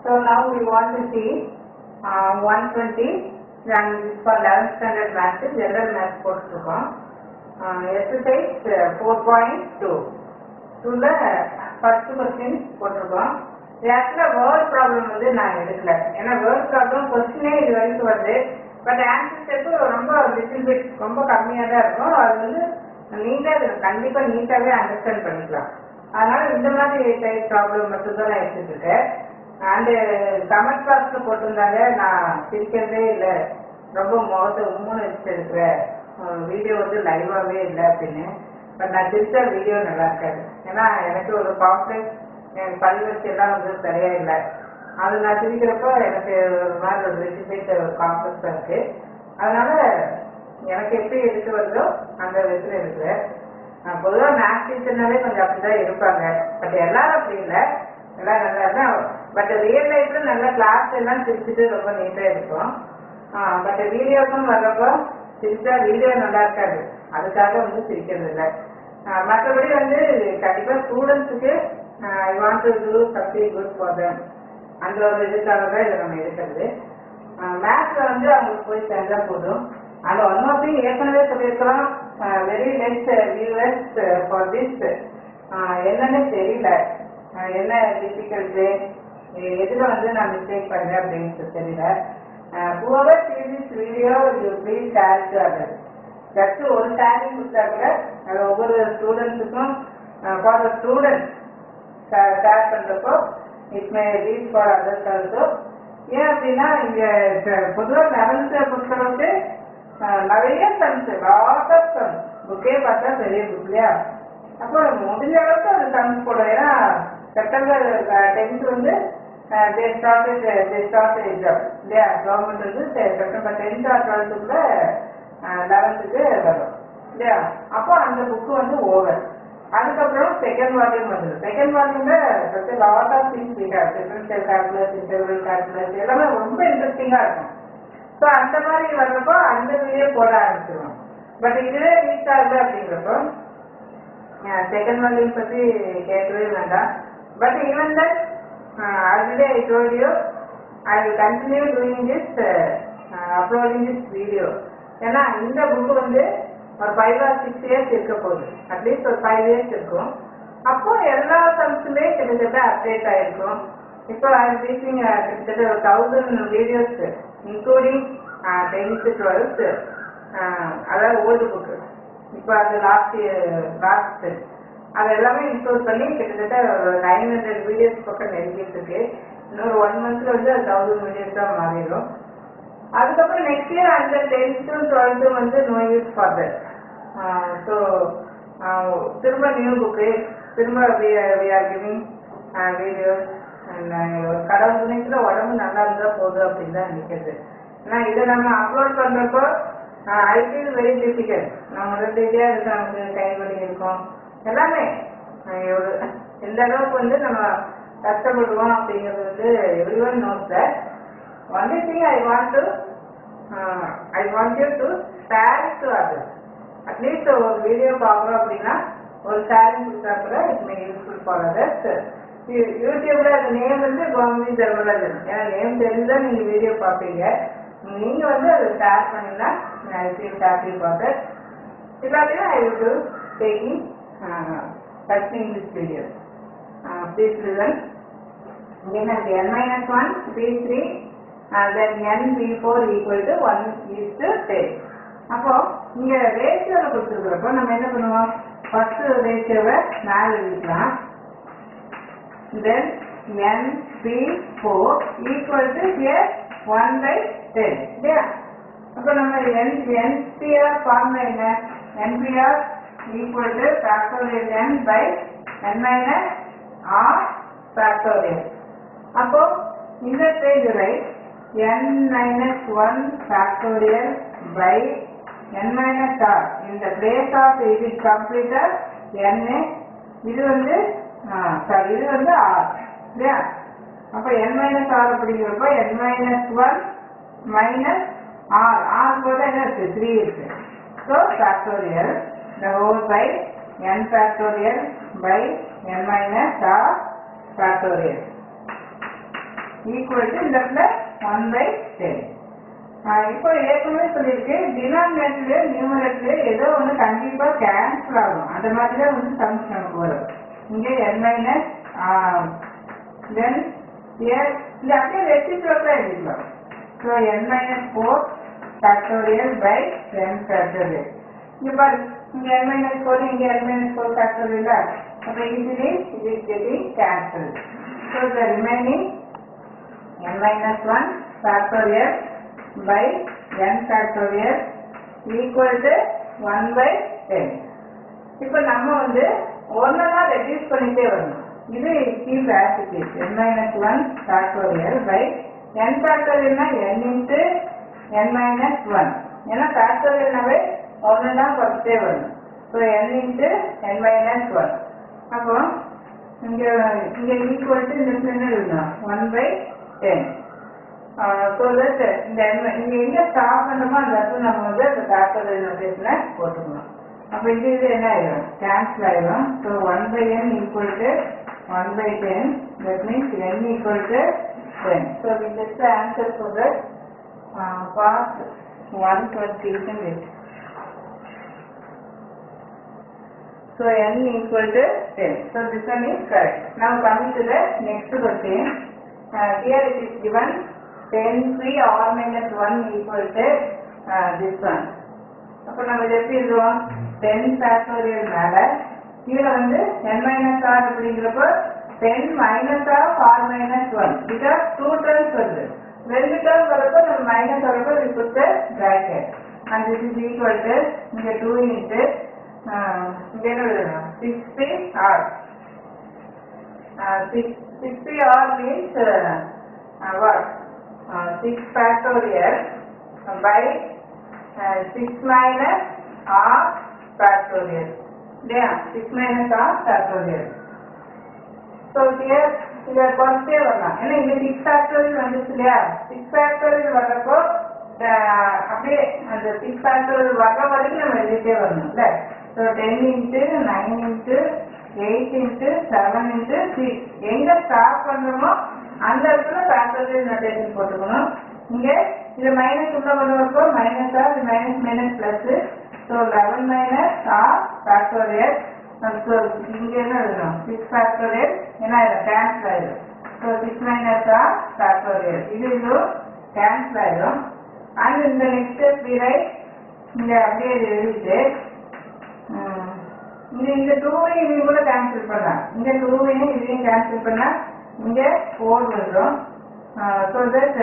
So now we want to see uh, 120 and this for 11th standard math, general math போட்டுருக்கோம் uh, exercise uh, 4.2 டூல first question போட்டிருக்கோம் ஆக்சுவலாக word problem வந்து நான் எடுக்கல ஏன்னா வேர்ட் ப்ராப்ளம் கொஸ்டினே இது வரைக்கும் வருது பட் ஆன்சர் ஸ்டெப்பு ரொம்ப லிட்டில் பிட் ரொம்ப கம்மியாக தான் இருக்கும் அது வந்து நீட்டாக கண்டிப்பாக நீட்டாகவே அண்டர்ஸ்டாண்ட் பண்ணிக்கலாம் அதனால இந்த மாதிரி டைப் ப்ராப்ளம் மட்டும் தான் நான் எடுத்துட்டு இருக்கேன் அண்டு கமெண்ட் பாக்ஸில் போட்டிருந்தாங்க நான் சிரிக்கிறதே இல்லை ரொம்ப முகத்தை உம்முன்னு வச்சு இருக்கிறேன் வீடியோ வந்து லைவாகவே இல்லை அப்படின்னு பட் நான் சிரிச்சா வீடியோ நல்லா இருக்காது ஏன்னா எனக்கு ஒரு காம்ப்ளெக்ஸ் எனக்கு பல்வரிசை எல்லாம் வந்து சரியா இல்லை அது நான் சிரிக்கிறப்போ எனக்கு ஒரு மாதிரி ஒரு ரிசிபேட் காம்ப்ளெக்ஸாக இருக்கு அதனால எனக்கு எப்படி எடுத்து வருதோ அந்த விதத்தில் இருக்கிறேன் பொதுவாக மேத்ஸ் டீச்சர்னாலே கொஞ்சம் அப்படிதான் இருப்பாங்க பட் எல்லாரும் அப்படி இல்லை எல்லாம் நல்லா தான் பட் ரியல் லைஃப்ல நல்லா கிளாஸ் எல்லாம் சிரிச்சுட்டு ரொம்ப நீட்டாக இருக்கும் பட் வீடியோக்கும் வர்றப்போ சிரிச்சா வீடியோ நல்லா இருக்காது அதுக்காக வந்து சிரிக்கிறது இல்லை மற்றபடி வந்து கண்டிப்பாக ஸ்டூடெண்ட்ஸுக்கு I want to do something good for them அந்த ஒரு இதுக்காக தான் இதை நம்ம எடுக்கிறது மேத்ஸ்ல வந்து அவங்களுக்கு போய் சேர்ந்தா போதும் அந்த ஒன் ஆஃப் திங் ஏற்கனவே சொல்லியிருக்கிறோம் very less viewers for this என்னன்னு தெரியல அஹ் என்ன டிஃபிகல்ட்டு எதுல வந்து நான் மிஸ்டேக் பண்ணேன் அப்படின்னு தெரியல whoever sees this video you please share to others just ஒரு ஷேரிங் கொடுத்தா கூட அது ஒவ்வொரு ஸ்டூடெண்ட்ஸுக்கும் ஃபார் த ஸ்டூடெண்ட்ஸ் ஷேர் பண்ணுறப்போ it may reach for others also ஏன் அப்படின்னா இங்கே பொதுவாக லெவன்த்து பொறுத்தளவுக்கு அஹ், நிறைய சம்ஸ் லாட் ஆஃப் சம்ஸ் புக்கே பார்த்தா பெரிய புக் இல்லையா அப்போ முடிஞ்ச அளவுக்கு அது சம்ஸ் போடும் ஏன்னா செப்டம்பர் டென்த் வந்து they start they start exam இல்லையா கவர்மெண்ட் வந்து செப்டம்பர் டென்த் ஆர் டுவெல்த்துக்குள்ள லெவன்த்துக்கு வரும் இல்லையா அப்போ அந்த புக்கு வந்து ஓவர் அதுக்கப்புறம் செகண்ட் வால்யூம் வந்தது செகண்ட் வால்யூம்ல first lot of things vector differential calculus interval calculus எல்லாமே ரொம்ப இன்ட்ரெஸ்டிங்கா இருக்கும் ஸோ அந்த மாதிரி வர்றப்போ அந்த வீடியோ போட ஆரம்பிச்சிருவோம் பட் இதுவே ரீச் ஆகுது அப்படிங்கிறப்போ செகண்ட் வால்யூம் பத்தி கேட்கவே வேண்டாம் but even that already I told you I will continue doing this uploading this video ஏன்னா இந்த புக்கு வந்து ஒரு ஃபைவ் ஆர் சிக்ஸ் இயர்ஸ் இருக்க போகுது அட்லீஸ்ட் ஒரு ஃபைவ் இயர்ஸ் இருக்கும் அப்போ எல்லா சம்ஸுமே கிட்டத்தட்ட அப்டேட் ஆயிருக்கும் இப்போ ஐ டீச்சிங் கிட்டத்தட்ட ஒரு thousand videos including tenth twelfth அதாவது ஓல்டு புக்கு இப்போ அது லாஸ்ட் லாஸ்ட் அது எல்லாமே இன்க்ளூட் பண்ணி கிட்டத்தட்ட ஒரு நைன் ஹண்ட்ரட் வீடியோஸ் பக்கம் நெருங்கிட்டு இருக்கு இன்னொரு ஒன் மந்த்ல வந்து அது தௌசண்ட் வீடியோஸ் தான் மாறிடும் அதுக்கப்புறம் நெக்ஸ்ட் இயர் அந்த டென்த்து டுவெல்த்து வந்து no use for that so திரும்ப நியூ புக்கு திரும்ப வி ஆர் கிவிங் வீடியோஸ் கடவுள் துணைக்குள்ள உடம்பு நல்லா இருந்தா போதும் அப்படின்னு தான் நினைக்கிறது ஏன்னா இதை நம்ம அப்லோட் பண்றப்போ ஐ ஃபீல் வெரி டிஃபிகல்ட் நம்ம ரெடியா இருக்கு நமக்கு கை வலி இருக்கும் எல்லாமே அஹ் எவ்வளவு எந்த அளவுக்கு வந்து நம்ம கஷ்டப்படுவோம் அப்படிங்கிறது வந்து every one knows that only thing I want to I want you to share to others at least ஒரு வீடியோ பார்க்குறோம் அப்படின்னா ஒரு ஷேரிங் கொடுத்தா கூட it may useful for others யூடியூப்ல அந்த நேம் வந்து கோமதி தர்மராஜன் ஏன்னா நேம் தெரிஞ்சா நீங்க வீடியோ பார்ப்பீங்க நீங்க வந்து அதை ஷேர் பண்ணினா I feel happy for that இல்லாட்டியும் I will do taking touching this video please listen again at n minus 1 p3 uh, then n p4 equal to 1 is to 10 அப்போ இங்க ரேஷியோல கொடுத்துருக்கிறப்போ நம்ம என்ன பண்ணுவோம் ஃபர்ஸ்ட் ரேஷியோவை மேல எழுதிக்கலாம் then n p4 equal to here 1 by 10 இல்லையா அப்போ நம்ம n npr ஃபார்முலா என்ன npr equal to factorial n by n minus r factorial அப்போ இந்த page right n minus 1 factorial by n minus r in the place of it is completed n இது வந்து sorry இது வந்து r இல்லையா அப்போ n minus r அப்படிங்கிறப்போ n minus 1 minus r r போல என்ன இருக்கு 3 இருக்கு so factorial the whole by n factorial by n minus r factorial equal to இந்த இடத்துல ஒன் பை டென் இப்போ ஏற்கனவே சொல்லியிருக்கு டினாமினேட்டர்ல நியூமரேட்டர்ல ஏதோ ஒன்று கண்டிப்பா கேன்சல் ஆகும் அந்த மாதிரி தான் வந்து சம்ஸ் நமக்கு வரும் இங்கே என் மைனஸ் தென் ஏர் இது அப்படியே ரெசிப்ரோக்கா எழுதிக்கலாம் so n minus four factorial by ten factorial இங்க பாரு இங்க n மைனஸ் ஃபோர் இங்க n மைனஸ் ஃபோர் ஃபேக்டோரியல் அப்போ ஈஸிலி இது is getting cancel so the remaining n minus 1 factorial by n factorial equal to 1 by 10. இப்போ நம்ம வந்து ஒன்னதா reduce பண்ணிட்டே வரணும் இது keep as it is n minus 1 factorial by n factorialனா n into n minus 1 ஏன்னா factorialனாவே ஒன்னு தான் குறைச்சிட்டே வரணும் so n into n minus 1 அப்போ இங்க இங்க ஈக்குவல் டு இந்த இடத்துல என்ன எழுதணும் one by ten so that இந்த எண்ம- இங்க எங்க ஸ்டாப் பண்ணணுமோ அந்த இடத்துல நம்ம வந்து அந்த ஃபேக்டர் நோட்டேஷனை போட்டுக்கணும் அப்போ இது இது என்ன ஆயிடும் கேன்சல் ஆயிடும் so one by n equal to one by ten that means n equal to ten so we just answer for that pass one twenty So n equal to 10. So this one is correct. Now coming to the next question. Uh, here it is given 10 3 r minus 1 equal to uh, this one. அப்போ நம்ம இதை எப்படி எழுதுவோம் ten factorial மேல கீழே வந்து n minus r அப்படிங்கிறப்போ ten minus of r minus one because two terms வருது ரெண்டு டேர்ம் வரப்போ நம்ம மைனஸ் வரப்போ இது கொடுத்த bracket and this is equal to இங்கே டூ இன்ட்டு இங்கே என்ன எழுதணும் six p r six p r means what six factorial by six minus r factorial இல்லையா six minus r factorial so here இதை குறைச்சே வரலாம் ஏன்னா இங்க சிக்ஸ் ஃபேக்டோரியல் வந்துச்சு இல்லையா சிக்ஸ் ஃபேக்டோரியல் வர்றப்போ அஹ், அப்படியே அந்த சிக்ஸ் ஃபேக்டோரியல் வர்ற வரைக்கும் நம்ம எழுதிட்டே வரணும் இல்ல so ten into nine into eight into seven into six எங்க ஸ்டார்ட் பண்றோமோ அந்த இடத்துல ஃபேக்டோரியல் நோட்டேஷன் போட்டுக்கணும் இங்க இது மைனஸ் உள்ள வரப்போ மைனஸ் ஆர் இது minus minus plus so eleven minus r factorial so இங்க என்ன எழுதணும் சிக்ஸ் ஃபேக்டோரியல் என்ன ஆயிடும் கேன்சல் ஆயிடும் so six minus r factorial இது இதுவும் கேன்சல் ஆயிடும் அண்ட் இந்த நெக்ஸ்ட் த்ரீ ரைட் இங்க அப்படியே இது எழுதிட்டு ம், இங்க இந்த டூவையும் இதையும் கூட கேன்சல் பண்ணலாம் இங்க டூவையும் இதையும் கேன்சல் பண்ணா இங்க ஃபோர் வந்துடும் ஸோ தட்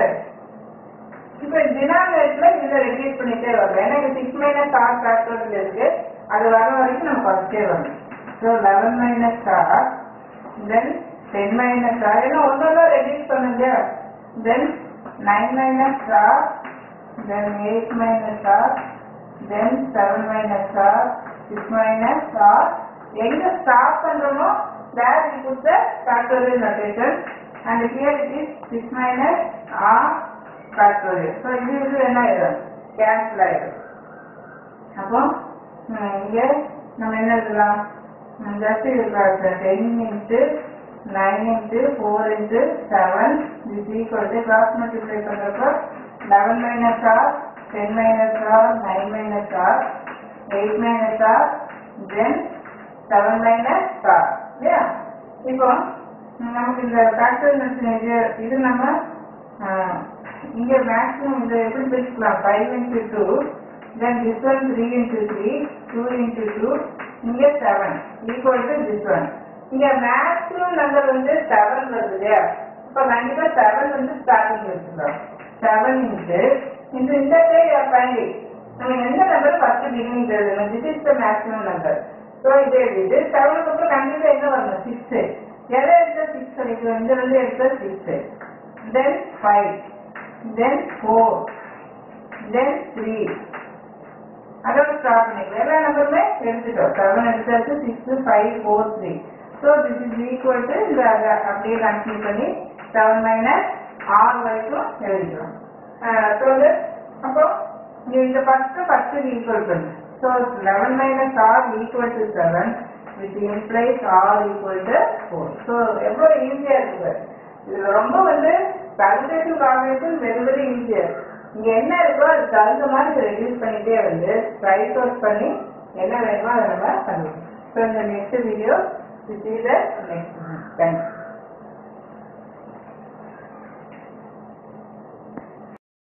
இப்போ டினாமினேட்ல இதை ரெடியூஸ் பண்ணிட்டே வரலாம் ஏன்னா இது சிக்ஸ் மைனஸ் ஆர் ஃபேக்டோரியல் இருக்கு அது வர வரைக்கும் நம்ம குறைச்சே வரணும் so eleven minus r then ten minus r ஏன்னா ஒன்றொன்னா ரெடியூஸ் பண்ணுங்க then nine minus r then eight minus r then seven minus r six minus r எங்க ஸ்டாப் பண்றோமோ where we put the factorial notation and here it is six minus r factorial so இது இது என்ன ஆயிடும் cancel ஆயிடும் அப்போ ம், இங்க நம்ம என்ன எழுதலாம் just ten into nine into four into seven is equal to cross multiply பண்ணுறப்போ eleven minus r ten minus r nine minus r eight minus r then seven minus r இல்லையா இப்போ ம், நமக்கு இந்த ஃபேக்டர் இது நம்ம ஆஹ், இங்க மேக்ஸிமம் இந்த எப்படி பிரிச்சுக்கலாம் five into two then this one three into three two into two இங்க seven equal to this one இங்க மேக்ஸிமம் நம்பர் வந்து செவன் வருது இல்லையா இப்போ கண்டிப்பா செவன் வந்து ஸ்டார்டிங் வச்சுக்கலாம் செவன் இன்ட்டு இந்த இந்த டே ஃபைண்டிங் நம்ம எந்த நம்பர் ஃபர்ஸ்ட் பிகினிங் எழுதணும் this is the maximum number so இதே இது செவனுக்கு அப்புறம் கண்டிப்பா என்ன வரணும் சிக்ஸ் எதை எடுத்தா சிக்ஸ் கிடைக்கும் இந்த வந்து எடுத்தா six then five then four then three அதோட ஸ்டாப் பண்ணிக்கலாம் எல்லா நம்பருமே எடுத்துட்டோம் செவன் எடுத்தாச்சு six five four three so this is equal to இந்த அதை அப்படியே கன்டினியூ பண்ணி செவன் மைனஸ் ஆறு வரைக்கும் எழுதிக்கிறோம் ஸோ அப்போ நீ இந்த ஃபர்ஸ்ட் ஃபர்ஸ்ட் ஈக்குவல் பண்ணு so eleven minus r equal to seven with implies r equal to four so எவ்வளோ ஈஸியாக இருக்குது இதுல ரொம்ப வந்து calculative calculation very very easier இங்க என்ன இருக்கோ அது தகுந்த மாதிரி ரெடியூஸ் பண்ணிட்டே வந்து ரைட் அவுட் பண்ணி என்ன வேணுமோ அதை நம்ம பண்ணுவோம் ஸோ இந்த next video see the next thanks